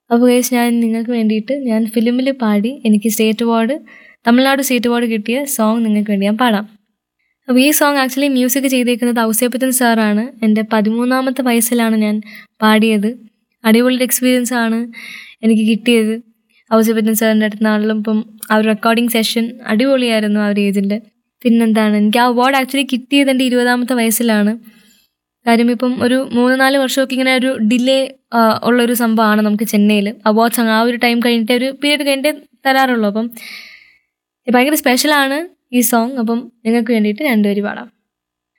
അപ്പോൾ ഗൈസ് ഞാൻ നിങ്ങൾക്ക് വേണ്ടിയിട്ട് ഞാൻ ഫിലിമിൽ പാടി എനിക്ക് state award Tamil Nadu state award കിട്ടിയ സോങ് നിങ്ങൾക്ക് വേണ്ടി ഞാൻ പാടാം അപ്പോൾ ഈ സോങ് ആക്ച്വലി മ്യൂസിക് ചെയ്തേക്കുന്നത് ഔസേപ്പത്തൻ സാറാണ് എൻ്റെ പതിമൂന്നാമത്തെ വയസ്സിലാണ് ഞാൻ പാടിയത് അടിപൊളി എക്സ്പീരിയൻസ് ആണ് എനിക്ക് കിട്ടിയത് ഔസേപ്പത്തൻ സാറിൻ്റെ അടുത്തുനിന്നാണെങ്കിലും ഇപ്പം ആ ഒരു റെക്കോർഡിംഗ് സെഷൻ അടിപൊളിയായിരുന്നു ആ ഒരു ഏജിൻ്റെ പിന്നെന്താണ് എനിക്ക് ആ അവാർഡ് ആക്ച്വലി കിട്ടിയത് എൻ്റെ ഇരുപതാമത്തെ വയസ്സിലാണ് കാര്യം ഇപ്പം ഒരു മൂന്ന് നാല് വർഷമൊക്കെ ഇങ്ങനെ ഒരു ഡിലേ ഉള്ളൊരു സംഭവമാണ് നമുക്ക് ചെന്നൈയിൽ അവാർഡ്സ് ആ ഒരു ടൈം കഴിഞ്ഞിട്ട് ഒരു പീരീഡ് കഴിഞ്ഞിട്ട് തരാറുള്ളൂ അപ്പം ഭയങ്കര സ്പെഷ്യലാണ് ഈ സോങ് അപ്പം നിങ്ങൾക്ക് വേണ്ടിയിട്ട് രണ്ടുപേര് പാടാം